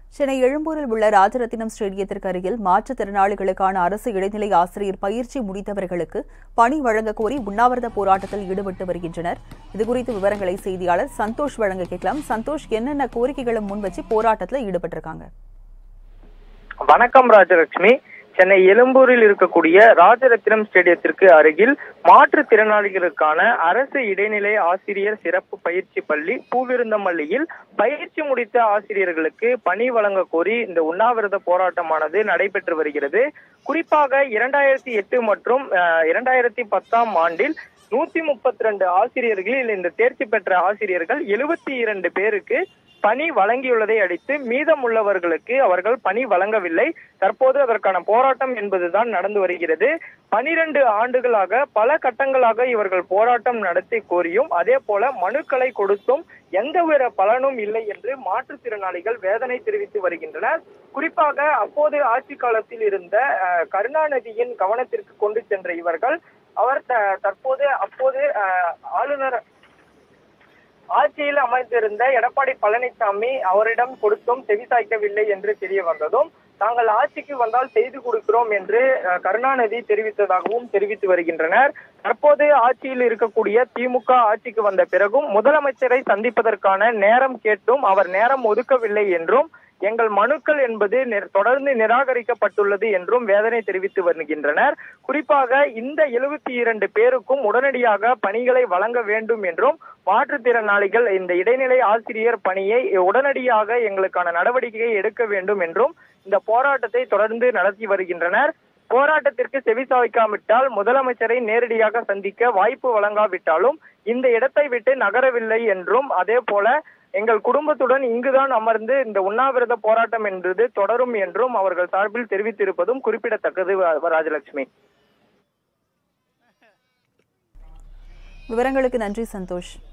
சென்னை எழும்பூரில் உள்ள ராஜரத்தினம் ஸ்டேடியத்திற்கு அருகில் மாற்றுத்திறனாளிகளுக்கான அரசு இடைநிலை ஆசிரியர் பயிற்சி முடித்தவர்களுக்கு பணி வழங்க கோரி உண்ணாவிரத போராட்டத்தில் ஈடுபட்டு வருகின்றனர் இதுகுறித்து விவரங்களை செய்தியாளர் சந்தோஷ் வழங்க கேட்கலாம் சந்தோஷ் என்னென்ன கோரிக்கைகளை முன்வச்சு போராட்டத்தில் ஈடுபட்டிருக்காங்க வணக்கம் ராஜலட்சுமி சென்னை எழும்பூரில் இருக்கக்கூடிய ராஜரத்தினம் ஸ்டேடியத்திற்கு அருகில் மாற்றுத்திறனாளிகளுக்கான அரசு இடைநிலை ஆசிரியர் சிறப்பு பயிற்சி பள்ளி பூவிருந்தமல்லியில் பயிற்சி முடித்த ஆசிரியர்களுக்கு பணி வழங்க கோரி இந்த உண்ணாவிரத போராட்டமானது நடைபெற்று வருகிறது குறிப்பாக இரண்டாயிரத்தி எட்டு மற்றும் அஹ், இரண்டாயிரத்தி பத்தாம் ஆண்டில் நூத்தி முப்பத்தி ரெண்டு ஆசிரியர்களில் இந்த தேர்ச்சி பெற்ற ஆசிரியர்கள் எழுபத்தி இரண்டு பேருக்கு பணி வழங்கியுள்ளதை அடுத்து மீதமுள்ளவர்களுக்கு அவர்கள் பணி வழங்கவில்லை தற்போது அதற்கான போராட்டம் என்பதுதான் நடந்து வருகிறது பனிரெண்டு ஆண்டுகளாக பல கட்டங்களாக இவர்கள் போராட்டம் நடத்தி கோரியும் அதே போல மனுக்களை கொடுத்தும் எந்தவித பலனும் இல்லை என்று மாற்றுத்திறனாளிகள் வேதனை தெரிவித்து வருகின்றனர் குறிப்பாக அப்போது ஆட்சி காலத்தில் இருந்த அஹ், கருணாநிதியின் கவனத்திற்கு கொண்டு சென்ற இவர்கள் அவர் த- தற்போது அப்போது அஹ், ஆளுநர் ஆட்சியில் அமர்ந்திருந்த எடப்பாடி பழனிசாமி அவரிடம் கொடுத்தும் செவிசாய்க்கவில்லை என்று தெரிய வந்ததும் தாங்கள் ஆட்சிக்கு வந்தால் செய்து கொடுக்கிறோம் என்று அஹ், கருணாநிதி தெரிவித்ததாகவும் தெரிவித்து வருகின்றனர் தற்போது ஆட்சியில் இருக்கக்கூடிய திமுக ஆட்சிக்கு வந்த பிறகும் முதலமைச்சரை சந்திப்பதற்கான நேரம் கேட்டும் அவர் நேரம் ஒதுக்கவில்லை என்றும் எங்கள் மனுக்கள் என்பது நிர்- தொடர்ந்து நிராகரிக்கப்பட்டுள்ளது என்றும் வேதனை தெரிவித்து வருகின்றனர் குறிப்பாக இந்த எழுபத்தி இரண்டு பேருக்கும் உடனடியாக பணிகளை வழங்க வேண்டும் என்றும் மாற்றுத்திறனாளிகள் இந்த இடைநிலை ஆசிரியர் பணியை உடனடியாக எங்களுக்கான நடவடிக்கையை எடுக்க வேண்டும் என்றும் இந்த போராட்டத்தை தொடர்ந்து நடத்தி வருகின்றனர் போராட்டத்திற்கு செவிசாய்க்காவிட்டால் முதலமைச்சரை நேரடியாக சந்திக்க வாய்ப்பு வழங்காவிட்டாலும் இந்த இடத்தை விட்டு நகரவில்லை என்றும் அதே போல எங்கள் குடும்பத்துடன் இங்குதான் அமர்ந்து இந்த உண்ணாவிரத போராட்டம் என்பது தொடரும் என்றும் அவர்கள் சார்பில் தெரிவித்திருப்பதும் குறிப்பிடத்தக்கது வ- ராஜலட்சுமி விவரங்களுக்கு நன்றி சந்தோஷ்